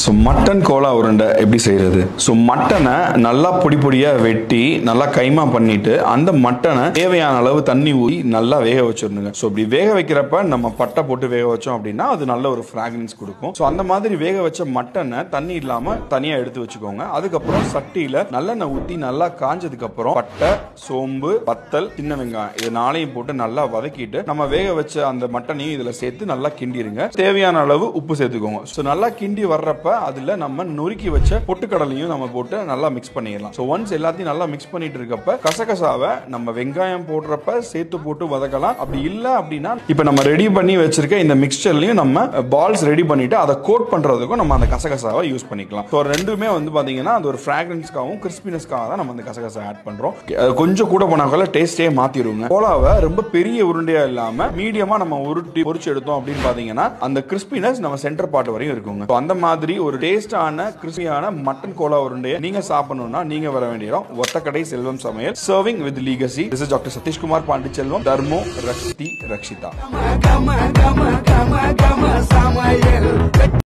So mutton Cola உருண்டை எப்படி செய்யறது ஸோ மட்டனை நல்லா பொடி பொடியாக வெட்டி நல்லா கைமா பண்ணிட்டு அந்த மட்டனை தேவையான அளவு தண்ணி ஊற்றி நல்லா வேக வச்சிடணுங்க ஸோ இப்படி வேக வைக்கிறப்ப நம்ம பட்டை போட்டு வேக வச்சோம் அப்படின்னா அது நல்ல ஒரு ஃப்ராக்ரன்ஸ் கொடுக்கும் ஸோ அந்த மாதிரி வேக வச்ச மட்டனை தண்ணி இல்லாமல் தனியாக எடுத்து வச்சுக்கோங்க அதுக்கப்புறம் சட்டியில் நல்லெண்ணெய் ஊற்றி நல்லா காஞ்சதுக்கு அப்புறம் பட்டை சோம்பு பத்தல் சின்ன வெங்காயம் இது நாளையும் போட்டு நல்லா வதக்கிட்டு நம்ம வேக வச்ச அந்த மட்டனையும் இதில் சேர்த்து நல்லா கிண்டிருங்க தேவையான அளவு உப்பு சேர்த்துக்கோங்க ஸோ நல்லா கிண்டி வர்றப்ப அதுல நம்ம நொறுக்கி வச்ச பொட்டுக்கடலையும் நம்ம போட்டு நல்லா மிக்ஸ் பண்ணிடலாம் ஸோ ஒன்ஸ் எல்லாத்தையும் நல்லா மிக்ஸ் பண்ணிட்டு இருக்கப்ப கசகசாவை நம்ம வெங்காயம் போடுறப்ப சேர்த்து போட்டு வதக்கலாம் அப்படி இல்லை அப்படின்னா இப்போ நம்ம ரெடி பண்ணி வச்சிருக்க இந்த மிக்சர்லையும் நம்ம பால்ஸ் ரெடி பண்ணிட்டு அதை கோட் பண்றதுக்கும் நம்ம அந்த கசகசாவை யூஸ் பண்ணிக்கலாம் ஸோ ரெண்டுமே வந்து பாத்தீங்கன்னா அது ஒரு ஃப்ராக்ரன்ஸ்க்காகவும் கிறிஸ்பினஸ்க்காக தான் நம்ம அந்த கசகசா ஆட் பண்றோம் அது கொஞ்சம் கூட போனாக்கல டேஸ்டே மாத்திடுவோங்க கோலாவை ரொம்ப பெரிய உருண்டையா இல்லாம மீடியமா நம்ம உருட்டி பொரிச்சு எடுத்தோம் அப்படின்னு பாத்தீங்கன்னா அந்த கிறிஸ்பினஸ் நம்ம சென்டர் பார்ட் வரையும் இருக்குங்க So அந்த மாதிரி ஒரு டேஸ்டான கிறிஸ்பியான மட்டன் கோலா உருண்டையை நீங்க சாப்பிடணும்னா நீங்க வர வேண்டிய இடம் ஒத்தக்கடை செல்வம் சமையல் serving with legacy this is doctor Sathishkumar Pandiselvam தர்மோ ரக்ஷிதி ரக்ஷிதா Gama, gama, gama, gama, Samael.